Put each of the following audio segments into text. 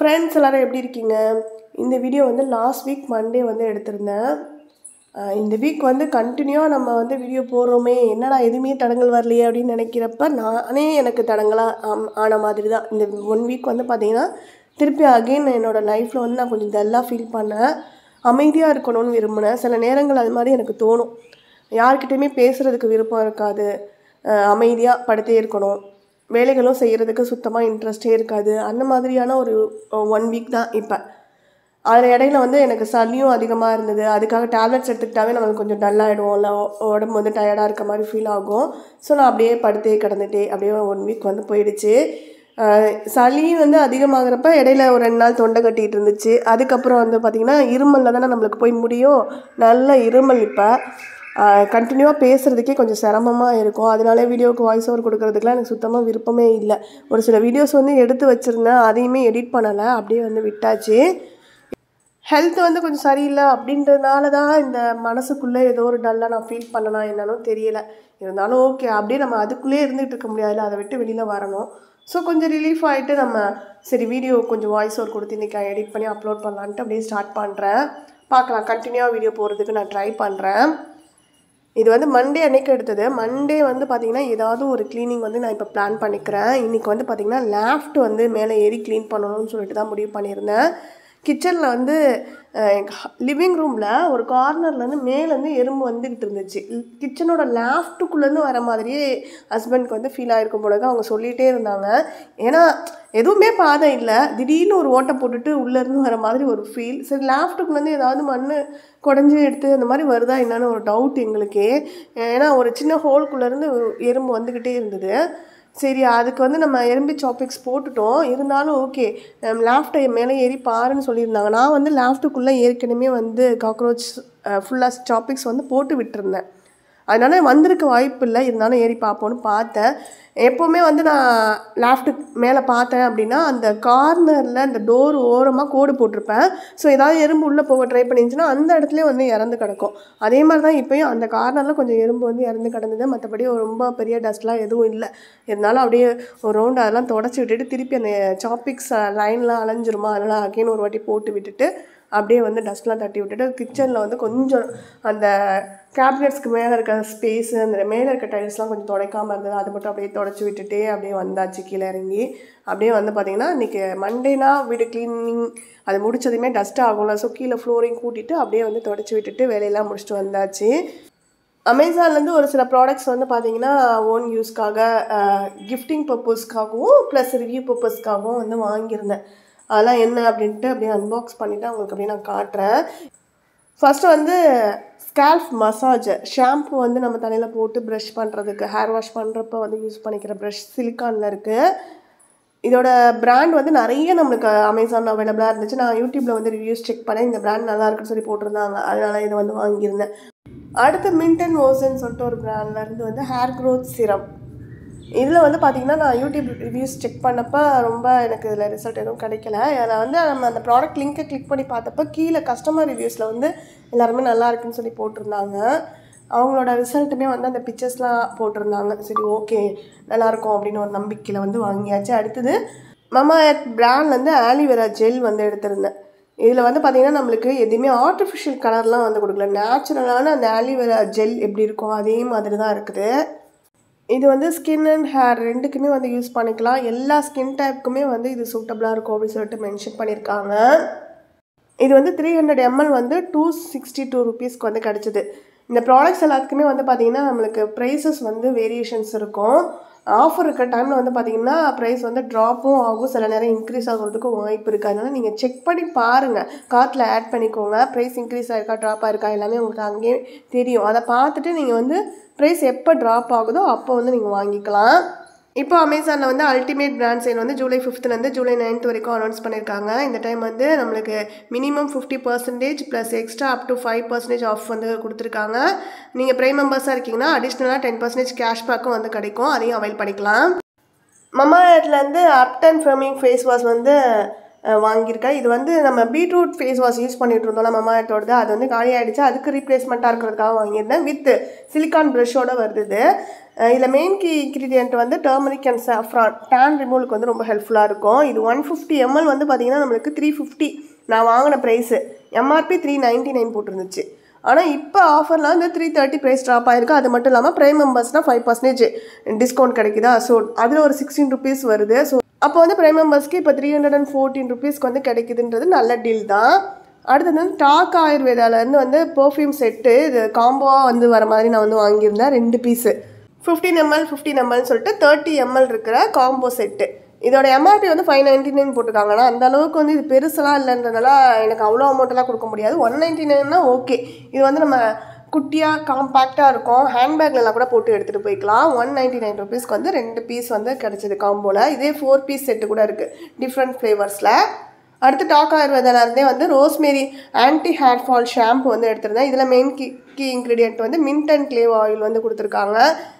friends எல்லோரும் எப்படி இருக்கீங்க இந்த வீடியோ வந்து லாஸ்ட் வீக் மண்டே வந்து எடுத்திருந்தேன் அஹ் இந்த வீக் வந்து கண்டினியூவாக நம்ம வந்து வீடியோ போடுறோமே என்னடா எதுவுமே தடங்கள் வரலையே அப்படின்னு நினைக்கிறப்ப நானே எனக்கு தடங்களாக ஆன மாதிரி தான் இந்த ஒன் வீக் வந்து பார்த்தீங்கன்னா திருப்பி அகெயின் என்னோடய லைஃப்பில் வந்து நான் கொஞ்சம் டல்லாக ஃபீல் பண்ணேன் அமைதியாக இருக்கணும்னு விரும்பினேன் சில நேரங்கள் அது மாதிரி எனக்கு தோணும் யார்கிட்டயுமே பேசுகிறதுக்கு விருப்பம் இருக்காது அமைதியாக படுத்தே இருக்கணும் வேலைகளும் செய்கிறதுக்கு சுத்தமாக இன்ட்ரெஸ்டே இருக்காது அந்த மாதிரியான ஒரு ஒன் வீக் தான் இப்போ அதில் இடையில வந்து எனக்கு சளியும் அதிகமாக இருந்தது அதுக்காக டேப்லெட்ஸ் எடுத்துக்கிட்டாவே நம்மளுக்கு கொஞ்சம் டல்லாகிடும் இல்லை உடம்பு வந்து டயர்டாக இருக்க மாதிரி ஃபீல் ஆகும் ஸோ நான் அப்படியே படுத்தே கிடந்துட்டே அப்படியே ஒன் வீக் வந்து போயிடுச்சு அஹ் சளி வந்து அதிகமாகிறப்ப இடையில ஒரு ரெண்டு நாள் தொண்டை கட்டிகிட்டு இருந்துச்சு அதுக்கப்புறம் வந்து பார்த்திங்கன்னா இருமலில் தானே நம்மளுக்கு போய் முடியும் நல்ல இருமல் இப்போ கண்டினியூவாக பேசுகிறதுக்கே கொஞ்சம் சிரமமாக இருக்கும் அதனால வீடியோவுக்கு வாய்ஸ் ஓவர் கொடுக்கறதுக்குலாம் எனக்கு சுத்தமாக விருப்பமே இல்லை ஒரு சில வீடியோஸ் வந்து எடுத்து வச்சுருந்தேன் அதையுமே எடிட் பண்ணலை அப்படியே வந்து விட்டாச்சு ஹெல்த் வந்து கொஞ்சம் சரியில்லை அப்படின்றதுனால தான் இந்த மனசுக்குள்ளே ஏதோ ஒரு டல்லாக நான் ஃபீல் பண்ணனா என்னன்னு தெரியல இருந்தாலும் ஓகே அப்படியே நம்ம அதுக்குள்ளேயே இருந்துகிட்டு இருக்க முடியாதுல்ல அதை விட்டு வெளியில் வரணும் ஸோ கொஞ்சம் ரிலீஃப் ஆகிட்டு நம்ம சரி வீடியோ கொஞ்சம் வாய்ஸ் ஓவர் கொடுத்து இன்றைக்கி எடிட் பண்ணி அப்லோட் பண்ணலான்ட்டு அப்படியே ஸ்டார்ட் பண்ணுறேன் பார்க்கலாம் கண்டினியூவாக வீடியோ போகிறதுக்கு நான் ட்ரை பண்ணுறேன் இது வந்து மண்டே அன்னைக்கு எடுத்தது மண்டே வந்து பார்த்திங்கன்னா ஏதாவது ஒரு க்ளீனிங் வந்து நான் இப்போ பிளான் பண்ணிக்கிறேன் இன்றைக்கி வந்து பார்த்திங்கன்னா லேஃப்ட் வந்து மேலே ஏறி க்ளீன் பண்ணணும்னு சொல்லிட்டு தான் முடிவு பண்ணியிருந்தேன் கிச்சனில் வந்து லிவிங் ரூமில் ஒரு கார்னர்லேருந்து மேலேருந்து எறும்பு வந்துக்கிட்டு இருந்துச்சு கிச்சனோட லேஃப்ட்டுக்குள்ளேருந்து வர மாதிரியே ஹஸ்பண்ட்க்கு வந்து ஃபீல் ஆகிருக்கும் பொழுது அவங்க சொல்லிகிட்டே இருந்தாங்க ஏன்னா எதுவுமே பாதை இல்லை திடீர்னு ஒரு ஓட்டை போட்டுட்டு உள்ளேருந்து வர மாதிரி ஒரு ஃபீல் சரி லேஃப்ட்டுக்குள்ளேருந்து ஏதாவது மண் குடஞ்சி எடுத்து அந்த மாதிரி வருதா என்னன்னு ஒரு டவுட் எங்களுக்கே ஏன்னா ஒரு சின்ன ஹோல்குள்ளேருந்து எறும்பு வந்துக்கிட்டே இருந்தது சரி அதுக்கு வந்து நம்ம எறும்பி சாப்பிக்ஸ் போட்டுட்டோம் இருந்தாலும் ஓகே லேஃப்ட்டை மேலே ஏறி பாருன்னு சொல்லியிருந்தாங்க நான் வந்து லேஃப்ட்டுக்குள்ளே ஏற்கனவே வந்து காக்ரோச் ஃபுல்லாக சாப்பிக்ஸ் வந்து போட்டு விட்டுருந்தேன் அதனால் வந்திருக்க வாய்ப்பு இல்லை இருந்தாலும் ஏறி பார்ப்போன்னு பார்த்தேன் எப்போவுமே வந்து நான் லேஃப்ட்டுக்கு மேலே பார்த்தேன் அப்படின்னா அந்த கார்னரில் அந்த டோர் ஓரமாக கோடு போட்டிருப்பேன் ஸோ ஏதாவது எறும்பு உள்ளே போக ட்ரை பண்ணிருந்துச்சுன்னா அந்த இடத்துல வந்து இறந்து கிடக்கும் அதே மாதிரி தான் இப்போயும் அந்த கார்னரில் கொஞ்சம் எறும்பு வந்து இறந்து கிடந்தது மற்றபடி ரொம்ப பெரிய டஸ்ட்லாம் எதுவும் இல்லை இருந்தாலும் அப்படியே ஒரு ரவுண்டு அதெல்லாம் தொடச்சி விட்டுட்டு திருப்பி அந்த சாப்பிக்ஸ் லைன்லாம் அலைஞ்சிருமா அதனால் அகைன் ஒரு வாட்டி போட்டு விட்டுட்டு அப்படியே வந்து டஸ்ட்லாம் தட்டி விட்டுட்டு கிச்சனில் வந்து கொஞ்சம் அந்த கேபினட்ஸ்க்கு மேலே இருக்க ஸ்பேஸு அந்த மேலே இருக்க டைல்ஸ்லாம் கொஞ்சம் துடைக்காமல் இருந்தது அது மட்டும் அப்படியே தொடச்சி விட்டுட்டே அப்படியே வந்தாச்சு கீழே இறங்கி அப்படியே வந்து பார்த்திங்கன்னா இன்றைக்கி மண்டேனா வீடு க்ளீனிங் அது முடிச்சதுமே டஸ்ட் ஆகும்ல ஸோ கீழே ஃப்ளோரையும் கூட்டிட்டு அப்படியே வந்து தொடச்சி விட்டுட்டு வேலையெல்லாம் முடிச்சுட்டு வந்தாச்சு அமேசான்லேருந்து ஒரு சில ப்ராடக்ட்ஸ் வந்து பார்த்தீங்கன்னா ஓன் யூஸ்க்காக கிஃப்டிங் பர்பஸ்க்காகவும் ப்ளஸ் ரிவ்யூ பர்பஸ்க்காகவும் வந்து வாங்கியிருந்தேன் அதெல்லாம் என்ன அப்படின்ட்டு அப்படியே அன்பாக்ஸ் பண்ணிவிட்டு அவங்களுக்கு அப்படியே நான் காட்டுறேன் ஃபஸ்ட்டு வந்து ஸ்கேல்ஃப் மசாஜ் ஷாம்பு வந்து நம்ம தலையில் போட்டு ப்ரஷ் பண்ணுறதுக்கு ஹேர் வாஷ் பண்ணுறப்ப வந்து யூஸ் பண்ணிக்கிற ப்ரஷ் சிலிக்கானில் இருக்குது இதோட பிராண்ட் வந்து நிறைய நம்மளுக்கு அமேசான் அவைலபிளாக இருந்துச்சு நான் யூடியூப்பில் வந்து ரிவ்யூஸ் செக் பண்ணேன் இந்த பிராண்ட் நல்லா இருக்குன்னு சொல்லி போட்டிருந்தாங்க அதனால் இதை வந்து வாங்கியிருந்தேன் அடுத்து மின்டன் ஓசன் சொல்லிட்டு ஒரு பிராண்ட்லேருந்து வந்து ஹேர் க்ரோத் சிரம் இதில் வந்து பார்த்திங்கன்னா நான் யூடியூப் ரிவ்யூஸ் செக் பண்ணப்போ ரொம்ப எனக்கு இதில் ரிசல்ட் எதுவும் கிடைக்கல அதில் வந்து நம்ம அந்த ப்ராடக்ட் லிங்க்கை கிளிக் பண்ணி பார்த்தப்ப கீழே கஸ்டமர் ரிவ்யூஸில் வந்து எல்லாருமே நல்லா இருக்குன்னு சொல்லி போட்டிருந்தாங்க அவங்களோட ரிசல்ட்டுமே வந்து அந்த பிக்சர்ஸ்லாம் போட்டிருந்தாங்க சரி ஓகே நல்லாயிருக்கும் அப்படின்னு ஒரு நம்பிக்கையில் வந்து வாங்கியாச்சு அடுத்தது மமா பிராண்ட்லேருந்து ஆலிவேரா ஜெல் வந்து எடுத்திருந்தேன் இதில் வந்து பார்த்திங்கன்னா நம்மளுக்கு எதுவுமே ஆர்டிஃபிஷியல் கலர்லாம் வந்து கொடுக்கல நேச்சுரலான அந்த ஆலிவேரா ஜெல் எப்படி இருக்கும் அதே மாதிரி தான் இருக்குது இது வந்து ஸ்கின் அண்ட் ஹேர் ரெண்டுக்குமே வந்து யூஸ் பண்ணிக்கலாம் எல்லா ஸ்கின் டைப்புக்குமே வந்து இது சூட்டபுளாக இருக்கும் அப்படின்னு சொல்லிட்டு மென்ஷன் பண்ணியிருக்காங்க இது வந்து த்ரீ ஹண்ட்ரட் எம்எல் வந்து டூ சிக்ஸ்டி டூ ருபீஸ்க்கு வந்து கிடச்சிது இந்த ப்ராடக்ட்ஸ் எல்லாத்துக்குமே வந்து பார்த்திங்கன்னா நம்மளுக்கு ப்ரைஸஸ் வந்து வேரியேஷன்ஸ் இருக்கும் ஆஃபர் இருக்கிற டைமில் வந்து பார்த்திங்கன்னா ப்ரைஸ் வந்து ட்ராப்பும் ஆகும் சில நேரம் இன்க்ரீஸ் ஆகிறதுக்கும் வாய்ப்பு இருக்குது அதனால் நீங்கள் செக் பண்ணி பாருங்கள் கார்ட்டில் ஆட் பண்ணிக்கோங்க ப்ரைஸ் இன்க்ரீஸ் ஆகிருக்கா ட்ராப் ஆகிருக்கா எல்லாமே உங்களுக்கு அங்கேயே தெரியும் அதை பார்த்துட்டு நீங்கள் வந்து ப்ரைஸ் எப்போ ட்ராப் ஆகுதோ அப்போ வந்து நீங்கள் வாங்கிக்கலாம் இப்போ அமேசானில் வந்து அல்டிமேட் பிராண்ட் சேல் வந்து ஜூலை ஃபிஃப்த்லேருந்து ஜூலை நைன்த் வரைக்கும் அனௌன்ஸ் பண்ணியிருக்காங்க இந்த டைம் வந்து நம்மளுக்கு minimum fifty percentage plus extra up to five percentage off வந்து கொடுத்துருக்காங்க நீங்கள் ப்ரைம் மெம்பர்ஸாக இருக்கீங்கன்னா அடிஷ்னலாக டென் பர்சன்டேஜ் கேஷ்பேக்கும் வந்து கிடைக்கும் அதையும் அவைல் பண்ணிக்கலாம் மமா இடத்துலேருந்து அப்டன் ஃபர்மிங் ஃபேஸ் வாஷ் வந்து அஹ், வாங்கியிருக்கேன் இது வந்து நம்ம பீட்ரூட் ஃபேஸ் வாஷ் யூஸ் பண்ணிட்டு இருந்தோம் நம்ம மாட்டோடது அது வந்து காலி ஆயிடுச்சு அதுக்கு ரீப்ளேஸ்மெண்ட்டாக இருக்கிறதுக்காக வாங்கியிருந்தேன் வித் சிலிக்கான் ப்ரஷோட வருது இது அஹ், இதில் மெயின் கீ இன்க்ரீடியன்ட் வந்து டர்மரிக் அண்ட் சாஃப்ரான் டேன் ரிமூவலுக்கு வந்து ரொம்ப ஹெல்ப்ஃபுல்லாக இருக்கும் இது ஒன் ஃபிஃப்டி எம்எல் வந்து பார்த்தீங்கன்னா நம்மளுக்கு த்ரீ ஃபிஃப்டி நான் வாங்கின price MRP three ninety nine போட்டிருந்துச்சு ஆனால் இப்போ ஆஃபரில் வந்து த்ரீ தேர்ட்டி ப்ரைஸ் ட்ராப் ஆயிருக்கு அது மட்டும் இல்லாமல் ப்ரைம் மெம்பர்ஸ்னால் ஃபைவ் பர்சன்டேஜ் டிஸ்கவுண்ட் கிடைக்குதா ஸோ அதில் ஒரு சிக்ஸ்டீன் ருபீஸ் வருது ஸோ அப்போ வந்து ப்ரைம் மெம்பர்ஸ்க்கு இப்போ த்ரீ ஹண்ட்ரட் அண்ட் ஃபோர்டீன் ருபீஸ்க்கு வந்து கிடைக்குதுன்றது நல்ல டீல் தான் அடுத்தது வந்து டாக் ஆயுர்வேதாலேருந்து வந்து பெர்ஃப்யூம் செட்டு இது காம்போவாக வந்து வர மாதிரி நான் வந்து வாங்கியிருந்தேன் ரெண்டு பீஸு ஃபிஃப்டீன் எம்எல் ஃபிஃப்டீன் எம்எல்னு சொல்லிட்டு தேர்ட்டி எம்எல் இருக்கிற காம்போ செட்டு இதோட எம்ஆர்பி வந்து ஃபைவ் நைன்ட்டி நைன் போட்டிருக்காங்கன்னா அந்த அளவுக்கு வந்து இது பெருசெல்லாம் இல்லைன்றதுனால எனக்கு அவ்வளோ அமௌண்ட்டெல்லாம் கொடுக்க முடியாது ஒன் நைன்ட்டி நைன்னா ஓகே இது வந்து நம்ம குட்டியாக காம்பேக்டாக இருக்கும் ஹேண்ட்பேக்லலாம் கூட போட்டு எடுத்துகிட்டு போய்க்கலாம் ஒன் நைன்ட்டி நைன் ருபீஸ்க்கு வந்து ரெண்டு பீஸ் வந்து கிடச்சிது காம்போவில் இதே ஃபோர் பீஸ் செட்டு கூட இருக்குது டிஃப்ரெண்ட் ஃப்ளேவர்ஸில் அடுத்து டாக் ஆயுர்வேதாலேருந்தே வந்து rosemary anti hair fall shampoo வந்து எடுத்திருந்தேன் இதில் மெயின் கீ கீ இன்க்ரீடியன்ட் வந்து மின்ட் அண்ட் கிளேவ் ஆயில் வந்து கொடுத்துருக்காங்க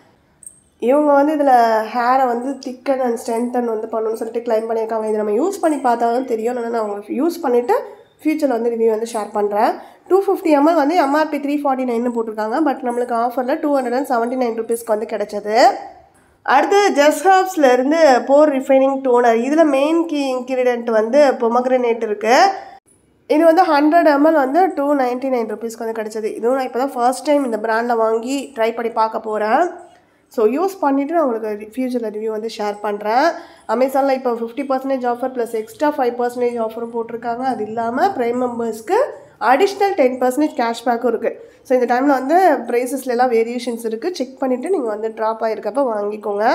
இவங்க வந்து இதில் ஹேரை வந்து திக்கன் அண்ட் ஸ்ட்ரென்தன் வந்து பண்ணணும்னு சொல்லிட்டு க்ளைம் பண்ணியிருக்காங்க இதை நம்ம யூஸ் பண்ணி பார்த்தா தான் தெரியும் இல்லைன்னா நான் உங்களுக்கு யூஸ் பண்ணிவிட்டு ஃப்யூச்சரில் வந்து ரிவ்யூ வந்து ஷேர் பண்ணுறேன் டூ ஃபிஃப்டி எம்எல் வந்து எம்ஆர்பி த்ரீ ஃபார்ட்டி நைன் போட்டிருக்காங்க பட் நம்மளுக்கு ஆஃபரில் two hundred and seventy nine ருபீஸ்க்கு வந்து கிடச்சது அடுத்து ஜஸ்ட் ஹர்ப்ஸ்ல இருந்து போர் ரிஃபைனிங் டோனர் இதில் மெயின் கீ இன்க்ரீடியன்ட் வந்து பொமக்ரனேட் இருக்குது இது வந்து ஹண்ட்ரட் எம்எல் வந்து டூ நைன்ட்டி நைன் ருபீஸ்க்கு வந்து கிடச்சது இதுவும் நான் இப்போ தான் ஃபர்ஸ்ட் டைம் இந்த பிராண்டில் வாங்கி ட்ரை பண்ணி பார்க்க போகிறேன் ஸோ யூஸ் பண்ணிவிட்டு நான் உங்களுக்கு ஃபியூச்சரில் ரிவ்யூ வந்து ஷேர் பண்ணுறேன் அமேசானில் இப்போ fifty percentage offer plus extra five percentage ஆஃபரும் போட்டிருக்காங்க அது இல்லாமல் ப்ரைம் மெம்பர்ஸ்க்கு அடிஷ்னல் டென் பர்சன்டேஜ் கேஷ்பேக்கும் இருக்குது ஸோ இந்த டைமில் வந்து ப்ரைஸஸ்லாம் வேரியேஷன்ஸ் இருக்குது செக் பண்ணிவிட்டு நீங்கள் வந்து ட்ராப் ஆகிருக்கப்ப வாங்கிக்கோங்க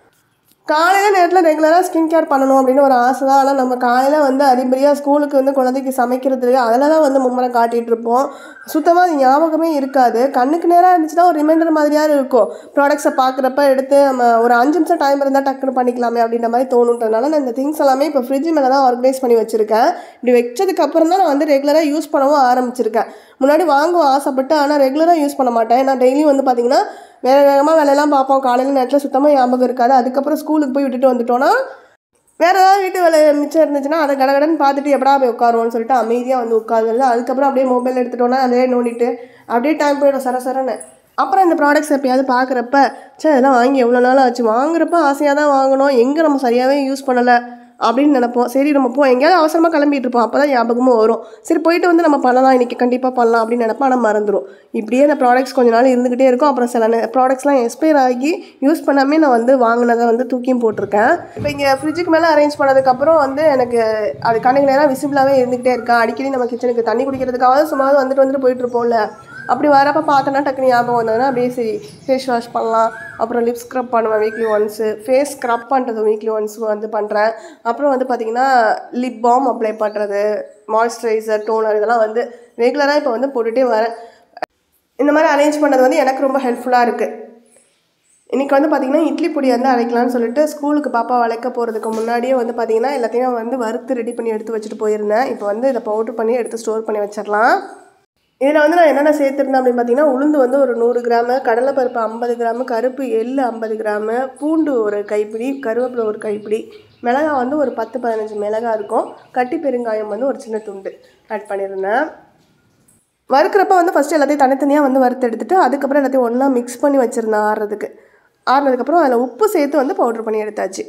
காலையில் நேரத்தில் ரெகுலராக ஸ்கின் கேர் பண்ணணும் அப்படின்னு ஒரு ஆசை தான் ஆனால் நம்ம காலையில் வந்து அதிபடியாக ஸ்கூலுக்கு வந்து குழந்தைக்கு சமைக்கிறது அதில் தான் வந்து மும்முரம் காட்டிகிட்டு இருப்போம் சுத்தமாக அது ஞாபகமே இருக்காது கண்ணுக்கு நேராக இருந்துச்சுன்னா ஒரு ரிமைண்டர் மாதிரியாக இருக்கும் ப்ராடக்ட்ஸை பார்க்குறப்ப எடுத்து நம்ம ஒரு அஞ்சு நிமிஷம் டைம் இருந்தால் டக்குன்னு பண்ணிக்கலாமே அப்படின்ற மாதிரி தோணுன்றதுனால நான் இந்த திங்ஸ் எல்லாமே இப்போ ஃப்ரிட்ஜ் மேலே தான் ஆர்கனைஸ் பண்ணி வச்சுருக்கேன் இப்படி வச்சதுக்கு அப்புறம் தான் நான் வந்து ரெகுலராக யூஸ் பண்ணவும் ஆரம்பிச்சிருக்கேன் முன்னாடி வாங்குவோம் ஆசைப்பட்டு ஆனால் ரெகுலராக யூஸ் பண்ண மாட்டேன் நான் டெய்லியும் வந்து பார்த்திங்கன்னா வேக வேகமாக வேலையெல்லாம் பார்ப்போம் காலையில் நேரத்தில் சுத்தமாக ஞாபகம் இருக்காது அதுக்கப்புறம் ஸ்கூலுக்கு போய் விட்டுட்டு வந்துட்டோன்னா வேறு ஏதாவது வீட்டு வேலை மிச்சம் இருந்துச்சுன்னா அதை கடகடன்னு பார்த்துட்டு எப்படா போய் உட்காருவோம்னு சொல்லிட்டு அமைதியாக வந்து உட்காருது அதுக்கப்புறம் அப்படியே மொபைல் எடுத்துட்டோன்னா அதே நோண்டிட்டு அப்படியே டைம் போயிடும் சர சரன்னு அப்புறம் இந்த ப்ராடக்ட்ஸ் எப்பயாவது பார்க்குறப்ப சே இதெல்லாம் வாங்கி எவ்வளோ நாள் ஆச்சு வாங்குறப்ப ஆசையாக தான் வாங்கணும் எங்கே நம்ம சரியாகவே யூஸ் பண்ணலை அப்படின்னு நினைப்போம் சரி நம்ம போ எங்கேயாவது அவசரமாக கிளம்பிட்டு இருப்போம் அப்போ தான் ஞாபகமும் வரும் சரி போயிட்டு வந்து நம்ம பண்ணலாம் இன்றைக்கி கண்டிப்பாக பண்ணலாம் அப்படின்னு நினைப்போம் ஆனால் மறந்துடும் இப்படியே அந்த ப்ராடக்ட்ஸ் கொஞ்ச நாள் இருந்துக்கிட்டே இருக்கும் அப்புறம் சில ப்ராடக்ட்ஸ்லாம் எக்ஸ்பயர் ஆகி யூஸ் பண்ணாமே நான் வந்து வாங்கினதை வந்து தூக்கியும் போட்டிருக்கேன் இப்போ இங்கே ஃப்ரிட்ஜுக்கு மேலே அரேஞ்ச் பண்ணதுக்கப்புறம் வந்து எனக்கு அது கண்ணுக்கு நேரம் விசிபிளாகவே இருந்துக்கிட்டே இருக்கா அடிக்கடி நம்ம கிச்சனுக்கு தண்ணி குடிக்கிறதுக்காக சும்மா வந்துட்டு வந்துட்டு போயிட்டு இருப்போம்ல அப்படி வரப்போ பார்த்தோன்னா டக்குனு ஞாபகம் வந்ததுன்னா அப்படியே சரி ஃபேஸ் வாஷ் பண்ணலாம் அப்புறம் லிப் ஸ்க்ரப் பண்ணுவேன் வீக்லி ஒன்ஸு ஃபேஸ் ஸ்க்ரப் பண்ணுறது வீக்லி ஒன்ஸ் வந்து பண்ணுறேன் அப்புறம் வந்து பார்த்திங்கன்னா லிப் பாம் அப்ளை பண்ணுறது மாய்ஸ்சரைசர் டோனர் இதெல்லாம் வந்து ரெகுலராக இப்போ வந்து போட்டுகிட்டே வரேன் இந்த மாதிரி அரேஞ்ச் பண்ணது வந்து எனக்கு ரொம்ப ஹெல்ப்ஃபுல்லாக இருக்குது இன்றைக்கி வந்து பார்த்திங்கன்னா இட்லி பொடி வந்து அரைக்கலாம்னு சொல்லிட்டு ஸ்கூலுக்கு பாப்பா அழைக்க போகிறதுக்கு முன்னாடியே வந்து பார்த்திங்கன்னா எல்லாத்தையும் வந்து வறுத்து ரெடி பண்ணி எடுத்து வச்சுட்டு போயிருந்தேன் இப்போ வந்து இதை பவுட்ரு பண்ணி எடுத்து ஸ்டோர் பண்ணி வச்சிடலாம் இதில் வந்து நான் என்னென்ன சேர்த்துருந்தேன் அப்படின்னு பார்த்தீங்கன்னா உளுந்து வந்து ஒரு நூறு கிராமு கடலைப்பருப்பு ஐம்பது கிராமு கருப்பு எள்ளு ஐம்பது கிராமு பூண்டு ஒரு கைப்பிடி கருவேப்பிலை ஒரு கைப்பிடி மிளகாய் வந்து ஒரு பத்து பதினஞ்சு மிளகாய் இருக்கும் கட்டி பெருங்காயம் வந்து ஒரு சின்ன துண்டு ஆட் பண்ணியிருந்தேன் வறுக்கிறப்ப வந்து ஃபஸ்ட்டு எல்லாத்தையும் தனித்தனியாக வந்து வறுத்து எடுத்துட்டு அதுக்கப்புறம் எல்லாத்தையும் ஒன்றா மிக்ஸ் பண்ணி வச்சுருந்தேன் ஆறுறதுக்கு ஆறுனதுக்கப்புறம் அதில் உப்பு சேர்த்து வந்து பவுட்ரு பண்ணி எடுத்தாச்சு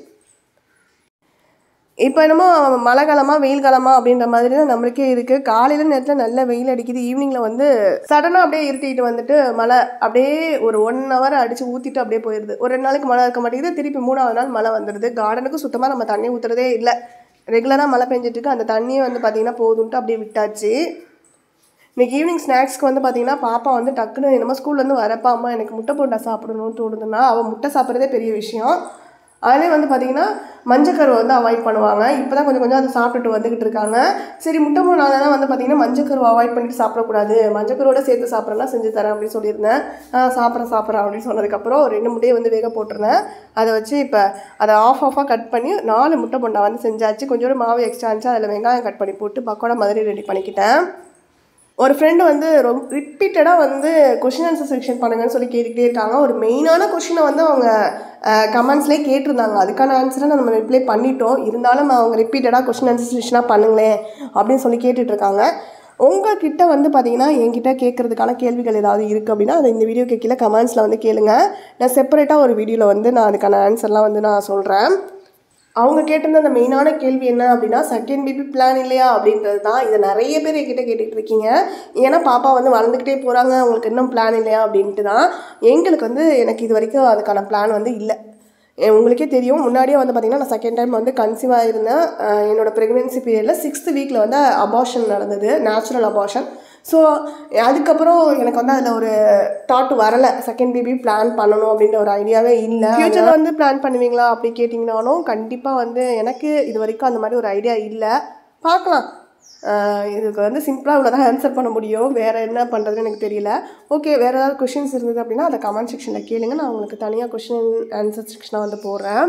இப்போ என்னமோ மழை காலமா வெயில் காலமா அப்படின்ற மாதிரி தான் நம்மளுக்கே இருக்குது காலையில் நேரத்தில் நல்ல வெயில் அடிக்குது ஈவினிங்கில் வந்து சடனாக அப்படியே இருட்டிட்டு வந்துட்டு மழை அப்படியே ஒரு ஒன் ஹவர் அடித்து ஊற்றிட்டு அப்படியே போயிடுது ஒரு ரெண்டு நாளைக்கு மழை இருக்க மாட்டேங்குது திருப்பி மூணாவது நாள் மழை வந்துடுது கார்டனுக்கு சுத்தமாக நம்ம தண்ணி ஊற்றுறதே இல்லை ரெகுலராக மழை பெஞ்சிட்டு இருக்கு அந்த தண்ணியை வந்து பார்த்திங்கன்னா போதுன்ட்டு அப்படியே விட்டாச்சு இன்னைக்கு ஈவினிங் ஸ்நாக்ஸ்க்கு வந்து பார்த்தீங்கன்னா பாப்பா வந்து டக்குன்னு என்னமோ ஸ்கூல்லேருந்து வரப்பா அம்மா எனக்கு முட்டை போண்டா சாப்பிடணும்னு தோணுதுன்னா அவள் முட்டை சாப்பிட்றதே பெரிய விஷயம் அதிலே வந்து பார்த்தீங்கன்னா மஞ்சக்கருவை வந்து அவாய்ட் பண்ணுவாங்க இப்போ தான் கொஞ்சம் கொஞ்சம் அதை சாப்பிட்டுட்டு வந்துக்கிட்டு இருக்காங்க சரி முட்டை போனாலாம் வந்து பார்த்தீங்கன்னா மஞ்சக்கருவை அவாய்ட் பண்ணிட்டு சாப்பிடக்கூடாது மஞ்சக்கருவோட சேர்த்து சாப்பிட்றேன்னா செஞ்சு தரேன் அப்படின்னு சொல்லியிருந்தேன் ஆ சாப்பிட்றேன் சாப்பிட்றேன் அப்படின்னு சொன்னதுக்கப்புறம் ஒரு ரெண்டு முட்டையை வந்து வேக போட்டிருந்தேன் அதை வச்சு இப்போ அதை ஆஃப் ஆஃபாக கட் பண்ணி நாலு முட்டை போண்டா வந்து செஞ்சாச்சு கொஞ்சோண்டு மாவு எக்ஸ்ட்ரா இருந்துச்சு அதில் வெங்காயம் கட் பண்ணி போட்டு பக்கோடா மாதிரி ரெடி பண்ணிக்கிட்டேன் ஒரு ஃப்ரெண்டு வந்து ரொம்ப ரிப்பீட்டடாக வந்து கொஷின் ஆன்சர் செக்ஷன் பண்ணுங்கன்னு சொல்லி கேட்டுக்கிட்டே இருக்காங்க ஒரு மெயினான கொஷினை வந்து அவங்க கமெண்ட்ஸ்லேயே கேட்டிருந்தாங்க அதுக்கான ஆன்சரை நம்ம ரிப்ளை பண்ணிட்டோம் இருந்தாலும் அவங்க ரிப்பீட்டடாக கொஷின் ஆன்சர் செக்ஷனாக பண்ணுங்களேன் அப்படின்னு சொல்லி கேட்டுட்டு இருக்காங்க உங்ககிட்ட வந்து பார்த்தீங்கன்னா என்கிட்ட கேட்குறதுக்கான கேள்விகள் ஏதாவது இருக்குது அப்படின்னா அதை இந்த வீடியோக்கு கீழே கமெண்ட்ஸில் வந்து கேளுங்க நான் செப்பரேட்டாக ஒரு வீடியோவில் வந்து நான் அதுக்கான ஆன்சர்லாம் வந்து நான் சொல்கிறேன் அவங்க கேட்டிருந்த அந்த மெயினான கேள்வி என்ன அப்படின்னா செகண்ட் பேபி பிளான் இல்லையா அப்படின்றது தான் இதை நிறைய பேர் என்கிட்ட கேட்டுட்டு இருக்கீங்க ஏன்னா பாப்பா வந்து வளர்ந்துக்கிட்டே போகிறாங்க அவங்களுக்கு இன்னும் பிளான் இல்லையா அப்படின்ட்டு தான் எங்களுக்கு வந்து எனக்கு இது வரைக்கும் அதுக்கான பிளான் வந்து இல்லை எ- உங்களுக்கே தெரியும் முன்னாடியே வந்து பார்த்திங்கன்னா நான் செகண்ட் டைம் வந்து கன்சீவ் இருந்தேன் அஹ் என்னோட ப்ரெக்னென்சி பீரியடில் சிக்ஸ்த் வீக்கில் வந்து அபார்ஷன் நடந்தது நேச்சுரல் அபார்ஷன் ஸோ அதுக்கப்புறம் எனக்கு வந்து அதில் ஒரு தாட் வரலை செகண்ட் பேபி பிளான் பண்ணணும் அப்படின்ற ஒரு ஐடியாவே இல்லை ஃப்யூச்சரில் வந்து பிளான் பண்ணுவீங்களா அப்படி கேட்டிங்கனாலும் கண்டிப்பாக வந்து எனக்கு இது வரைக்கும் அந்த மாதிரி ஒரு ஐடியா இல்லை பார்க்கலாம் ஆஹ் இதுக்கு வந்து சிம்பிளாக இவ்வளோ தான் ஆன்சர் பண்ண முடியும் வேறு என்ன பண்ணுறதுன்னு எனக்கு தெரியல ஓகே வேறு ஏதாவது கொஷின்ஸ் இருந்தது அப்படின்னா அதை கமெண்ட் செக்ஷனில் கேளுங்க நான் உங்களுக்கு தனியாக கொஷின் ஆன்சர் செக்ஷனாக வந்து போடுறேன்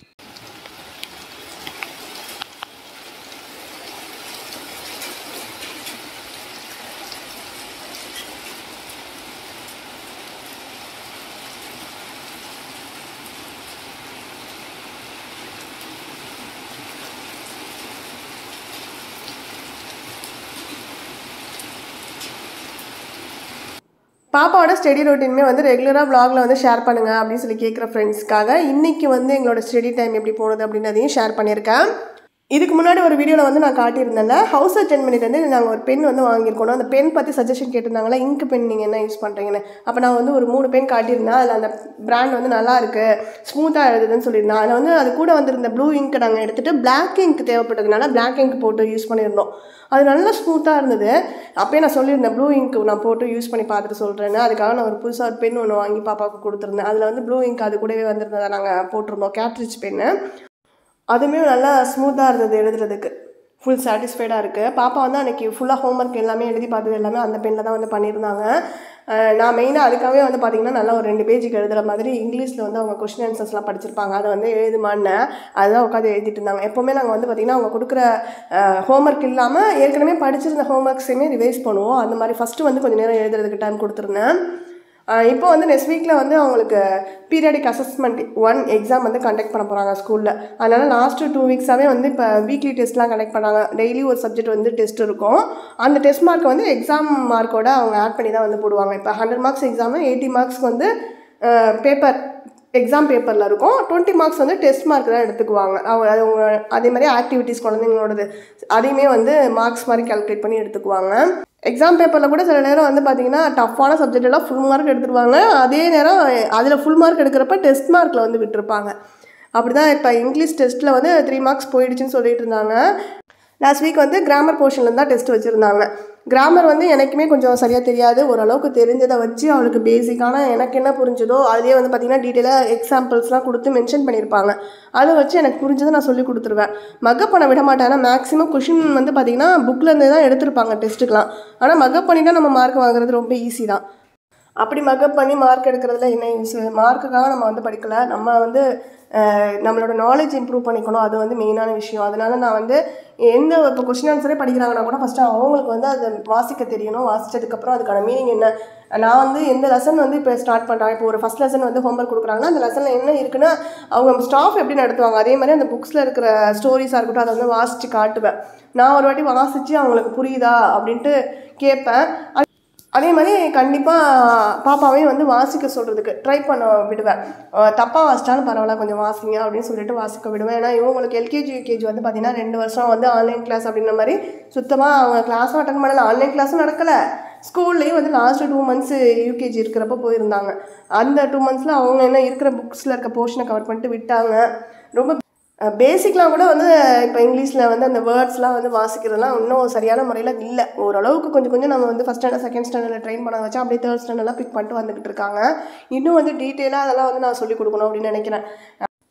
பாப்பாவோட ஸ்டடி ரொட்டீனுமே வந்து ரெகுலராக vlogல வந்து ஷேர் பண்ணுங்கள் அப்படின்னு சொல்லி கேட்குற ஃப்ரெண்ட்ஸ்க்காக இன்றைக்கி வந்து எங்களோட ஸ்டடி டைம் எப்படி போனது அப்படின்றதையும் ஷேர் பண்ணியிருக்கேன் இதுக்கு முன்னாடி ஒரு வீடியோவில் வந்து நான் காட்டியிருந்தேன்ல ஹவுஸ் அட்டென்ட் பண்ணிட்டு நாங்கள் ஒரு பென் வந்து வாங்கியிருக்கோம் அந்த பென் பற்றி சஜஷன் கேட்டிருந்தாங்களா இங்க் பென் நீங்கள் என்ன யூஸ் பண்ணுறீங்கன்னு அப்போ நான் வந்து ஒரு மூணு பென் காட்டியிருந்தேன் அதில் அந்த பிராண்ட் வந்து நல்லா இருக்கு ஸ்மூத்தாக எழுதுதுன்னு சொல்லியிருந்தேன் அதில் வந்து அது கூட வந்திருந்த ப்ளூ இங்க் நாங்கள் எடுத்துகிட்டு பிளாக் இங்க் தேவைப்பட்டதுனால பிளாக் இங்க் போட்டு யூஸ் பண்ணியிருந்தோம் அது நல்லா ஸ்மூத்தாக இருந்தது அப்பயே நான் சொல்லியிருந்தேன் ப்ளூ இங்க் நான் போட்டு யூஸ் பண்ணி பார்த்துட்டு சொல்கிறேன்னு அதுக்காக நான் ஒரு புதுசாக ஒரு பென் ஒன்று வாங்கி பாப்பாவுக்கு கொடுத்துருந்தேன் அதில் வந்து ப்ளூ இங்க் அது கூடவே வந்திருந்ததை நாங்கள் போட்டிருந்தோம் கேட்ரிச் பென்னு அதுவுமே நல்லா ஸ்மூத்தாக இருந்தது எழுதுறதுக்கு ஃபுல் சாட்டிஸ்ஃபைடாக இருக்குது பாப்பா வந்து அன்றைக்கி ஃபுல்லாக ஹோம்ஒர்க் எல்லாமே எழுதி பார்த்தது எல்லாமே அந்த பெண்ணில் தான் வந்து பண்ணியிருந்தாங்க அஹ் நான் மெயினாக அதுக்காகவே வந்து பார்த்திங்கன்னா நல்லா ஒரு ரெண்டு பேஜுக்கு எழுதுகிற மாதிரி இங்கிலீஷில் வந்து அவங்க கொஷின் ஆன்சர்ஸ்லாம் படிச்சிருப்பாங்க அதை வந்து எழுதுமான்னு அதுதான் உட்காந்து எழுதிட்டு இருந்தாங்க எப்போவுமே நாங்கள் வந்து பார்த்திங்கன்னா அவங்க கொடுக்குற ஹோம்ஒர்க் இல்லாமல் ஏற்கனவே படிச்சிருந்த ஹோம்ஒர்க்ஸையுமே ரிவைஸ் பண்ணுவோம் அந்த மாதிரி ஃபஸ்ட்டு வந்து கொஞ்சம் நேரம் எழுதுறதுக்கு டைம் கொடுத்துருந்தேன் ஆஹ் இப்போ வந்து நெக்ஸ்ட் வீக்கில் வந்து அவங்களுக்கு பீரியடிக் அசஸ்மெண்ட் ஒன் எக்ஸாம் வந்து கண்டக்ட் பண்ண போகிறாங்க ஸ்கூலில் அதனால் லாஸ்ட்டு டூ வீக்ஸாகவே வந்து இப்போ வீக்லி டெஸ்ட்லாம் கண்டக்ட் பண்ணாங்க டெய்லி ஒரு சப்ஜெக்ட் வந்து டெஸ்ட் இருக்கும் அந்த டெஸ்ட் மார்க்கை வந்து எக்ஸாம் மார்க்கோட அவங்க ஆட் பண்ணி தான் வந்து போடுவாங்க இப்போ ஹண்ட்ரட் மார்க்ஸ் எக்ஸாமு எயிட்டி மார்க்ஸ்க்கு வந்து பேப்பர் எக்ஸாம் பேப்பரில் இருக்கும் டுவெண்ட்டி மார்க்ஸ் வந்து டெஸ்ட் மார்க் தான் எடுத்துக்குவாங்க அவங்க அது அவங்க அதே மாதிரி ஆக்டிவிட்டீஸ் குழந்தைங்களோடது அதையுமே வந்து மார்க்ஸ் மாதிரி கால்குலேட் பண்ணி எடுத்துக்குவாங்க எக்ஸாம் பேப்பரில் கூட சில நேரம் வந்து பார்த்தீங்கன்னா டஃப்பான சப்ஜெக்ட் எல்லாம் ஃபுல் மார்க் எடுத்துருவாங்க அதே நேரம் அதில் ஃபுல் மார்க் எடுக்கிறப்ப டெஸ்ட் மார்க்கில் வந்து விட்டுருப்பாங்க அப்படி தான் இப்போ இங்கிலீஷ் டெஸ்ட்டில் வந்து த்ரீ மார்க்ஸ் போயிடுச்சுன்னு சொல்லிட்டு இருந்தாங்க லாஸ்ட் வீக் வந்து கிராமர் போர்ஷனில் தான் டெஸ்ட் வச்சுருந்தாங்க கிராமர் வந்து எனக்குமே கொஞ்சம் சரியாக தெரியாது ஓரளவுக்கு தெரிஞ்சதை வச்சு அவளுக்கு பேசிக்கான எனக்கு என்ன புரிஞ்சதோ அதுலேயே வந்து பார்த்திங்கன்னா டீட்டெயிலாக எக்ஸாம்பிள்ஸ்லாம் கொடுத்து மென்ஷன் பண்ணியிருப்பாங்க அதை வச்சு எனக்கு புரிஞ்சதை நான் சொல்லி கொடுத்துருவேன் மக்கப் பண்ண விட மாட்டேன் ஆனால் மேக்ஸிமம் கொஷின் வந்து பார்த்திங்கன்னா புக்லேருந்து தான் எடுத்திருப்பாங்க டெஸ்ட்டுக்கெலாம் ஆனால் மக்கப் பண்ணிட்டா நம்ம மார்க் வாங்குறது ரொம்ப ஈஸி தான் அப்படி மக்கப் பண்ணி மார்க் எடுக்கிறதுல என்ன யூஸ் மார்க்குக்காக நம்ம வந்து படிக்கல நம்ம வந்து அஹ், நம்மளோட நாலேஜ் இம்ப்ரூவ் பண்ணிக்கணும் அது வந்து மெயினான விஷயம் அதனால நான் வந்து எந்த இப்போ கொஸ்டின் ஆன்சரே படிக்கிறாங்கன்னா கூட ஃபஸ்ட்டு அவங்களுக்கு வந்து அதை வாசிக்க தெரியணும் வாசிச்சதுக்கப்புறம் அதுக்கான மீனிங் என்ன நான் வந்து எந்த லெசன் வந்து இப்போ ஸ்டார்ட் பண்ணுறாங்க இப்போ ஒரு ஃபஸ்ட் லெசன் வந்து ஹோம்ஒர்க் கொடுக்குறாங்கன்னா அந்த லெசனில் என்ன இருக்குன்னா அவங்க ஸ்டாஃப் எப்படி நடத்துவாங்க அதே மாதிரி அந்த புக்ஸில் இருக்கிற ஸ்டோரிஸாக இருக்கட்டும் அதை வந்து வாசித்து காட்டுவேன் நான் ஒரு வாட்டி வாசித்து அவங்களுக்கு புரியுதா அப்படின்ட்டு கேட்பேன் அது- அதே மாதிரி கண்டிப்பாக பாப்பாவையும் வந்து வாசிக்க சொல்கிறதுக்கு ட்ரை பண்ண விடுவேன் தப்பாக வாசிச்சாலும் பரவாயில்ல கொஞ்சம் வாசிங்க அப்படின்னு சொல்லிட்டு வாசிக்க விடுவேன் ஏன்னா இவங்களுக்கு எல்கேஜி யூகேஜி வந்து பார்த்திங்கன்னா ரெண்டு வருஷம் வந்து ஆன்லைன் கிளாஸ் அப்படின்ற மாதிரி சுத்தமாக அவங்க கிளாஸும் அட்டன் பண்ணல ஆன்லைன் கிளாஸும் நடக்கலை ஸ்கூல்லேயும் வந்து லாஸ்ட்டு டூ மந்த்ஸ் யூகேஜி இருக்கிறப்ப போயிருந்தாங்க அந்த டூ மந்த்ஸில் அவங்க என்ன இருக்கிற புக்ஸில் இருக்க போர்ஷனை கவர் பண்ணிட்டு விட்டாங்க ரொம்ப பேசிக்லாம் கூட வந்து இப்போ இங்கிலீஷில் வந்து அந்த வேர்ட்ஸ்லாம் வந்து வாசிக்கிறதுலாம் இன்னும் சரியான முறையில் இல்லை ஓரளவுக்கு கொஞ்சம் கொஞ்சம் நம்ம வந்து ஃபஸ்ட் ஸ்டாண்டர்ட் செகண்ட் ஸ்டாண்டர்டில் ட்ரெயின் பண்ண வச்சா அப்படியே தேர்ட் ஸ்டாண்டர்ட்லாம் பிக் பண்ணிட்டு வந்துக்கிட்டு இருக்காங்க இன்னும் வந்து டீட்டெயிலாக அதெல்லாம் வந்து நான் சொல்லிக் கொடுக்கணும் அப்படின்னு நினைக்கிறேன்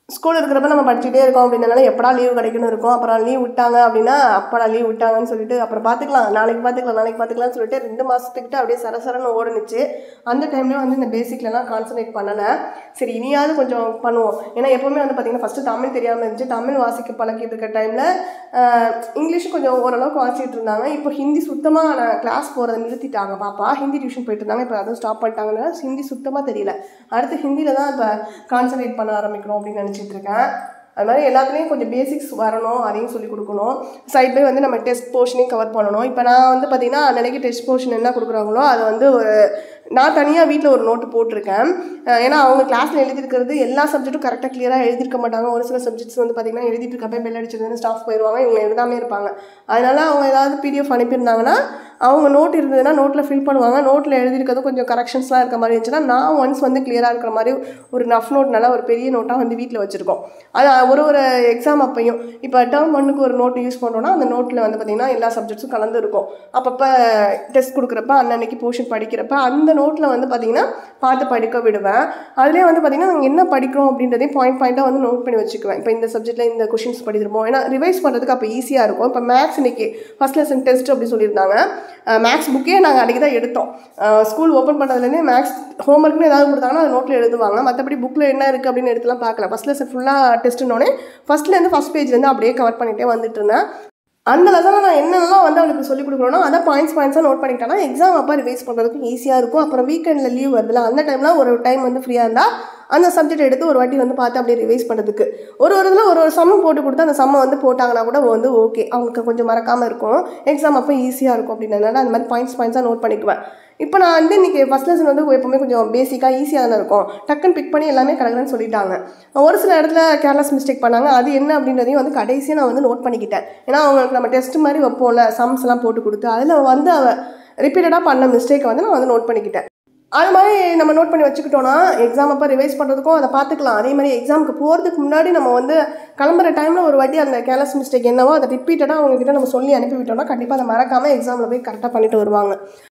ஸ்கூல் இருக்கிறப்ப நம்ம படிச்சுட்டே இருக்கோம் அப்படின்னால எப்படா லீவ் கிடைக்குன்னு இருக்கும் அப்புறம் லீவ் விட்டாங்க அப்படின்னா அப்படா லீவ் விட்டாங்கன்னு சொல்லிட்டு அப்புறம் பார்த்துக்கலாம் நாளைக்கு பார்த்துக்கலாம் நாளைக்கு பார்த்துக்கலாம்னு சொல்லிட்டு ரெண்டு மாதத்துக்கிட்ட அப்படியே சரசரன்னு ஓடுனுச்சு அந்த டைம்லேயும் வந்து இந்த பேசிக்லலாம் கான்சன்ட்ரேட் பண்ணலை சரி இனியாவது கொஞ்சம் பண்ணுவோம் ஏன்னா எப்போவுமே வந்து பார்த்திங்கன்னா ஃபஸ்ட்டு தமிழ் தெரியாமல் இருந்துச்சு தமிழ் வாசிக்க பழகிட்டு இருக்க டைமில் இங்கிலீஷ் கொஞ்சம் ஓரளவுக்கு வாசிச்சுட்டு இருந்தாங்க இப்போ ஹிந்தி சுத்தமாக நான் கிளாஸ் போகிறத நிறுத்திட்டாங்க பாப்பா ஹிந்தி டியூஷன் போயிட்டு இருந்தாங்க இப்போ அதுவும் ஸ்டாப் பண்ணிட்டாங்கன்னா ஹிந்தி சுத்தமாக தெரியல அடுத்து ஹிந்தியில் தான் இப்போ கான்சன்ட்ரேட் பண்ண ஆரம்பிக்கணும் அப்படின்னு நினச்சிட்டு இருக்கேன் அது மாதிரி எல்லாத்துலேயும் கொஞ்சம் பேசிக்ஸ் வரணும் அதையும் சொல்லி கொடுக்கணும் சைட் பை வந்து நம்ம டெஸ்ட் போர்ஷனையும் கவர் பண்ணணும் இப்போ நான் வந்து பார்த்திங்கன்னா அன்னைக்கு டெஸ்ட் போர்ஷன் என்ன கொடுக்குறாங்களோ அதை வந்து ஒரு நான் தனியாக வீட்டில் ஒரு நோட்டு போட்டிருக்கேன் அஹ் ஏன்னா அவங்க கிளாஸில் எழுதியிருக்கிறது எல்லா சப்ஜெக்ட்டும் கரெக்டாக கிளியராக எழுதியிருக்க மாட்டாங்க ஒரு சில சப்ஜெக்ட்ஸ் வந்து பார்த்திங்கன்னா எழுதிட்டு இருக்கப்ப பெல் அடிச்சதுன்னு ஸ்டாஃப் போயிடுவாங்க இவங்க எழுதாமே இருப்பாங்க அதனால அவங்க ஏதாவது பிடிஎஃப் அனுப்பியிருந்தாங்கன்னா அவங்க நோட் இருந்ததுன்னா நோட்டில் ஃபில் பண்ணுவாங்க நோட்டில் எழுதியிருக்கிறது கொஞ்சம் கரெக்ஷன்ஸ்லாம் இருக்க மாதிரி இருந்துச்சுன்னா நான் ஒன்ஸ் வந்து கிளியராக இருக்கிற மாதிரி ஒரு நஃப் நோட் நல்லா ஒரு பெரிய நோட்டாக வந்து வீட்டில் வச்சுருக்கோம் அது ஒரு ஒரு எக்ஸாம் அப்பையும் இப்போ டேர்ம் ஒன்றுக்கு ஒரு நோட்டு யூஸ் பண்ணுறோன்னா அந்த நோட்டில் வந்து பார்த்திங்கன்னா எல்லா சப்ஜெக்ட்ஸும் கலந்து இருக்கும் அப்பப்போ டெஸ்ட் கொடுக்குறப்ப அன்னன்னைக்கு போர்ஷன் படிக்கிறப்ப அந்த நோட்டில் வந்து பார்த்திங்கன்னா பார்த்து படிக்க விடுவேன் அதுலேயே வந்து பார்த்திங்கன்னா நாங்கள் என்ன படிக்கிறோம் அப்படின்றதையும் பாயிண்ட் பாயிண்ட்டாக வந்து நோட் பண்ணி வச்சுக்குவேன் இப்போ இந்த சப்ஜெக்ட்டில் இந்த கொஷின்ஸ் படிச்சிருப்போம் ஏன்னா ரிவைஸ் பண்ணுறதுக்கு அப்போ ஈஸியாக இருக்கும் இப்போ மேக்ஸ் இன்னைக்கு ஃபஸ்ட் லெசன் டெஸ்ட் அப்படி சொல்லியிருந்தாங்க மேக்ஸ் புக்கே நாங்கள் அன்றைக்கி தான் எடுத்தோம் ஸ்கூல் ஓப்பன் பண்ணதுலேருந்தே மேக்ஸ் ஹோம்ஒர்க்னு ஏதாவது கொடுத்தாங்கன்னா அது நோட்டில் எழுதுவாங்க மற்றபடி புக்கில் என்ன இருக்குது அப்படின்னு எடுத்துலாம் பார்க்கல ஃபஸ்ட் லெசன் ஃபுல்லாக டெஸ்ட்டுனோடனே ஃபஸ்ட்லேருந்து ஃபஸ்ட் பேஜ்லேருந்து அப்படியே கவர் பண்ணிகிட்டே வந்துட்டு இருந்தேன் அந்த லெசனில் நான் என்னென்னலாம் வந்து அவளுக்கு சொல்லிக் கொடுக்குறோனோ அதை பாயிண்ட்ஸ் பாயிண்ட்ஸாக நோட் பண்ணிக்கிட்டேன்னா எக்ஸாம் அப்போ ரிவைஸ் பண்ணுறதுக்கு ஈஸியாக இருக்கும் அப்புறம் வீக்கெண்டில் லீவ் வருதுல அந்த டைமில் ஒரு டைம் வந்து ஃப்ரீயாக இருந்தால் அந்த சப்ஜெக்ட் எடுத்து ஒரு வாட்டி வந்து பார்த்து அப்படியே ரிவைஸ் பண்ணுறதுக்கு ஒரு ஒரு இதில் ஒரு ஒரு சம்மம் போட்டு கொடுத்து அந்த சம்மை வந்து போட்டாங்கன்னா கூட வந்து ஓகே அவங்களுக்கு கொஞ்சம் மறக்காமல் இருக்கும் எக்ஸாம் அப்போ ஈஸியாக இருக்கும் அப்படின்றதுனால அந்த மாதிரி பாயிண்ட்ஸ் பாயிண்ட்ஸாக நோட் பண்ணிக்குவேன் இப்போ நான் வந்து இன்றைக்கி ஃபஸ்ட் லெசன் வந்து எப்போவுமே கொஞ்சம் பேசிக்காக ஈஸியாக தானே இருக்கும் டக்குன்னு பிக் பண்ணி எல்லாமே கடற்கன்னு சொல்லிட்டாங்க ஒரு சில இடத்துல கேர்லெஸ் மிஸ்டேக் பண்ணாங்க அது என்ன அப்படின்றதையும் வந்து கடைசியாக நான் வந்து நோட் பண்ணிக்கிட்டேன் ஏன்னா அவங்களுக்கு நம்ம டெஸ்ட் மாதிரி வைப்போம்ல சம்ஸ் எல்லாம் போட்டு கொடுத்து அதில் வந்து அவ ரிப்பீட்டடாக பண்ண மிஸ்டேக்கை வந்து நான் வந்து நோட் பண்ணிக்கிட்டேன் அது மாதிரி நம்ம நோட் பண்ணி வச்சுக்கிட்டோன்னா எக்ஸாம் அப்போ ரிவைஸ் பண்ணுறதுக்கும் அதை பார்த்துக்கலாம் அதே மாதிரி எக்ஸாமுக்கு போகிறதுக்கு முன்னாடி நம்ம வந்து கிளம்புற டைமில் ஒரு வாட்டி அந்த கேர்லெஸ் மிஸ்டேக் என்னவோ அதை ரிப்பீட்டடாக அவங்கக்கிட்ட நம்ம சொல்லி அனுப்பிவிட்டோம்னா கண்டிப்பாக அதை மறக்காமல் எக்ஸாமில் போய் கரெக்டாக பண்ணிட்டு வருவாங்க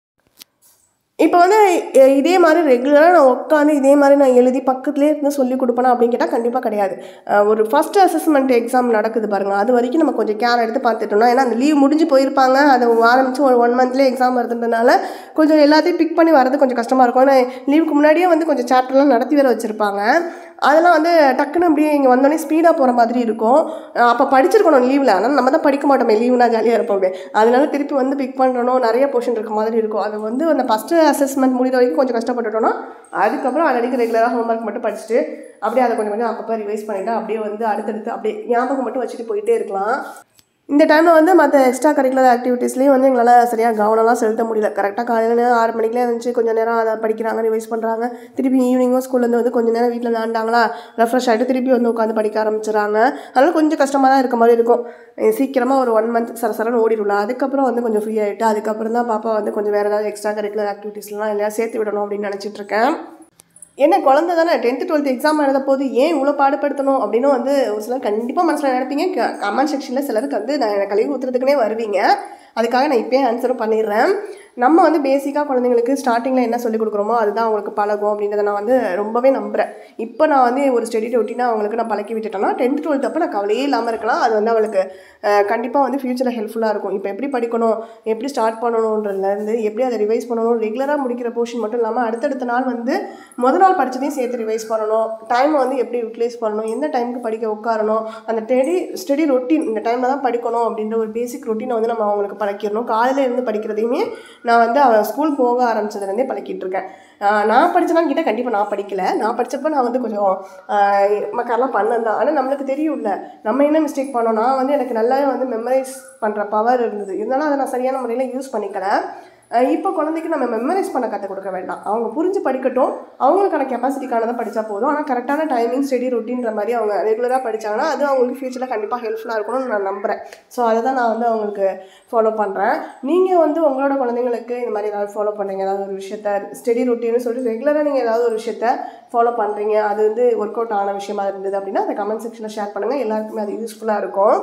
இப்போ வந்து எ- இதே மாதிரி ரெகுலராக நான் உட்காந்து இதே மாதிரி நான் எழுதி பக்கத்துலேயே இருந்து சொல்லி கொடுப்பேனா அப்படின்னு கேட்டால் கண்டிப்பாக கிடையாது அஹ் ஒரு ஃபஸ்ட் அசஸ்மெண்ட் எக்ஸாம் நடக்குது பாருங்க அது வரைக்கும் நம்ம கொஞ்சம் கேர் எடுத்து பார்த்துட்டோம்னா ஏன்னா அந்த லீவ் முடிஞ்சு போயிருப்பாங்க அதை ஆரம்பித்து ஒரு ஒன் மந்த்லேயே எக்ஸாம் வருதுன்றனால கொஞ்சம் எல்லாத்தையும் பிக் பண்ணி வரது கொஞ்சம் கஷ்டமாக இருக்கும் ஏன்னா லீவுக்கு முன்னாடியே வந்து கொஞ்சம் சாப்டர்லாம் நடத்தி வேற வச்சுருப்பாங்க அதெல்லாம் வந்து டக்குன்னு அப்படியே இங்கே வந்தோடனே ஸ்பீடாக போகிற மாதிரி இருக்கும் அப்போ படிச்சிருக்கணும் லீவில் ஆனால் நம்ம தான் படிக்க மாட்டோமே லீவ்னா ஜாலியாக இருப்போமே அதனால திருப்பி வந்து பிக் பண்ணணும் நிறைய போர்ஷன் இருக்க மாதிரி இருக்கும் அது வந்து அந்த ஃபஸ்ட்டு அசஸ்மெண்ட் முடிகிற வரைக்கும் கொஞ்சம் கஷ்டப்பட்டுட்டோம்னா அதுக்கப்புறம் அன்னைக்கு ரெகுலராக ஹோம்ஒர்க் மட்டும் படிச்சுட்டு அப்படியே அதை கொஞ்சம் கொஞ்சம் அப்பப்போ ரிவைஸ் பண்ணிவிட்டு அப்படியே வந்து அடுத்தடுத்து அப்படியே ஞாபகம் மட்டும் வச்சுட்டு போயிட்டே இருக்கலாம் இந்த டைமில் வந்து மற்ற எக்ஸ்ட்ரா கரிக்குலர் ஆக்டிவிட்டீஸ்லேயும் வந்து எங்களால் சரியாக கவனம்லாம் செலுத்த முடியல கரெக்டாக காலையில் ஆறு மணிக்கெலாம் இருந்துச்சு கொஞ்சம் நேரம் அதை படிக்கிறாங்க ரிவைஸ் பண்ணுறாங்க திருப்பி ஈவினிங்கும் ஸ்கூல்லேருந்து வந்து கொஞ்சம் நேரம் வீட்டில் விளாண்டாங்களா ரெஃப்ரெஷ் ஆகிட்டு திருப்பி வந்து உட்காந்து படிக்க ஆரம்பிச்சிடுறாங்க அதனால கொஞ்சம் கஷ்டமாக தான் இருக்க மாதிரி இருக்கும் அஹ் சீக்கிரமாக ஒரு ஒன் மந்த் சர சரன்னு ஓடிடும்ல அதுக்கப்புறம் வந்து கொஞ்சம் ஃப்ரீ ஆகிட்டு அதுக்கப்புறம் தான் பாப்பா வந்து கொஞ்சம் வேறு ஏதாவது எக்ஸ்ட்ரா கரிக்குலர் ஆக்டிவிட்டீஸ்லாம் எல்லாம் சேர்த்து விடணும் அப்படின்னு நினச்சிட்டு இருக்கேன் என்ன குழந்தை தானே டென்த்து டுவெல்த் எக்ஸாம் எழுத போது ஏன் இவ்வளோ பாடுபடுத்தணும் அப்படின்னு வந்து ஒரு சிலர் கண்டிப்பாக மனசில் நினைப்பீங்க கமெண்ட் செக்ஷனில் சிலருக்கு வந்து நான் கழுவி ஊற்றுறதுக்குனே வருவீங்க அதுக்காக நான் இப்போயே ஆன்சரும் பண்ணிடுறேன் நம்ம வந்து பேசிக்காக குழந்தைங்களுக்கு ஸ்டார்டிங்கில் என்ன சொல்லிக் கொடுக்குறோமோ அதுதான் அவங்களுக்கு பழகும் அப்படின்றத நான் வந்து ரொம்பவே நம்புகிறேன் இப்போ நான் வந்து ஒரு ஸ்டடி ரொட்டீனாக அவங்களுக்கு நான் பழக்கி விட்டுட்டேன்னா டென்த் டுவெல்த் அப்போ நான் கவலையே இல்லாமல் இருக்கலாம் அது வந்து அவளுக்கு கண்டிப்பாக வந்து ஃப்யூச்சரில் ஹெல்ப்ஃபுல்லாக இருக்கும் இப்போ எப்படி படிக்கணும் எப்படி ஸ்டார்ட் பண்ணணுன்றதுலேருந்து எப்படி அதை ரிவைஸ் பண்ணணும் ரெகுலராக முடிக்கிற போர்ஷன் மட்டும் இல்லாமல் அடுத்தடுத்த நாள் வந்து முத நாள் படித்ததையும் சேர்த்து ரிவைஸ் பண்ணணும் டைமை வந்து எப்படி யூட்டிலைஸ் பண்ணணும் எந்த டைமுக்கு படிக்க உட்காரணும் அந்த ஸ்டடி ஸ்டடி ரொட்டீன் இந்த டைமில் தான் படிக்கணும் அப்படின்ற ஒரு பேசிக் ரொட்டீனை வந்து நம்ம அவங்களுக்கு பழக்கிடணும் காலையில் இருந்து படிக்கிறதையுமே நான் வந்து அவன் ஸ்கூல் போக ஆரம்பிச்சதுலேருந்தே பழக்கிட்டு இருக்கேன் ஆஹ் நான் படித்தனான்னு கேட்டால் கண்டிப்பாக நான் படிக்கல நான் படித்தப்ப நான் வந்து கொஞ்சம் மக்கள்லாம் பண்ணேன் தான் ஆனால் நம்மளுக்கு தெரியும்ல நம்ம என்ன மிஸ்டேக் பண்ணோம் நான் வந்து எனக்கு நல்லாவே வந்து மெமரைஸ் பண்ணுற பவர் இருந்தது இருந்தாலும் அதை நான் சரியான முறையில் யூஸ் பண்ணிக்கல அஹ் இப்போ குழந்தைக்கு நம்ம மெமரைஸ் பண்ண கற்றுக் கொடுக்க வேண்டாம் அவங்க புரிஞ்சு படிக்கட்டும் அவங்களுக்கான கெப்பாசிட்டிக்கானதை படித்தா போதும் ஆனால் கரெக்டான டைமிங் ஸ்டடி ரொட்டீன்ற மாதிரி அவங்க ரெகுலராக படித்தாங்கன்னா அது அவங்களுக்கு ஃபியூச்சரில் கண்டிப்பாக ஹெல்ப்ஃபுல்லாக இருக்கணும்னு நான் நம்புகிறேன் ஸோ அதை தான் நான் வந்து அவங்களுக்கு ஃபாலோ பண்ணுறேன் நீங்கள் வந்து உங்களோட குழந்தைங்களுக்கு இந்த மாதிரி ஏதாவது ஃபாலோ பண்ணுறீங்க ஏதாவது ஒரு விஷயத்த ஸ்டடி ரொட்டீன்னு சொல்லிட்டு ரெகுலராக நீங்கள் ஏதாவது ஒரு விஷயத்த ஃபாலோ பண்ணுறீங்க அது வந்து ஒர்க் அவுட் ஆன விஷயமா இருந்தது அப்படின்னா அதை கமெண்ட் செக்ஷனில் ஷேர் பண்ணுங்கள் எல்லாருக்குமே அது யூஸ்ஃபுல்லாக இருக்கும்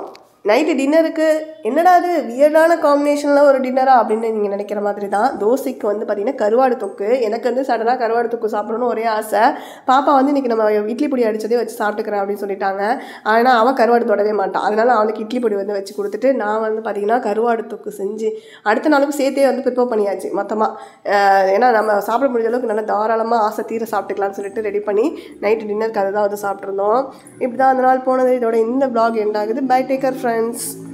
நைட்டு டின்னருக்கு என்னடா அது வியர்டான காம்பினேஷனில் ஒரு டின்னரா அப்படின்னு நீங்கள் நினைக்கிற மாதிரி தான் தோசைக்கு வந்து பார்த்திங்கன்னா கருவாடு தொக்கு எனக்கு வந்து சடனாக கருவாடு தொக்கு சாப்பிடணும்னு ஒரே ஆசை பாப்பா வந்து இன்றைக்கி நம்ம இட்லி பொடி அடித்ததே வச்சு சாப்பிட்டுக்கிறேன் அப்படின்னு சொல்லிட்டாங்க ஆனால் அவள் கருவாடு தொடவே மாட்டான் அதனால் அவளுக்கு இட்லி பொடி வந்து வச்சு கொடுத்துட்டு நான் வந்து பார்த்திங்கன்னா கருவாடு தொக்கு செஞ்சு அடுத்த நாளுக்கு சேர்த்தே வந்து ப்ரிப்பேர் பண்ணியாச்சு மொத்தமாக ஏன்னா நம்ம சாப்பிட முடிஞ்ச அளவுக்கு நல்லா தாராளமாக ஆசை தீர சாப்பிட்டுக்கலாம்னு சொல்லிட்டு ரெடி பண்ணி நைட்டு டின்னருக்கு அதை தான் வந்து சாப்பிட்ருந்தோம் இப்படி தான் அந்த நாள் போனது இதோட இந்த vlog எண்ட் ஆகுது பை டேக்கர் ஃப்ரெண்ட்ஸ்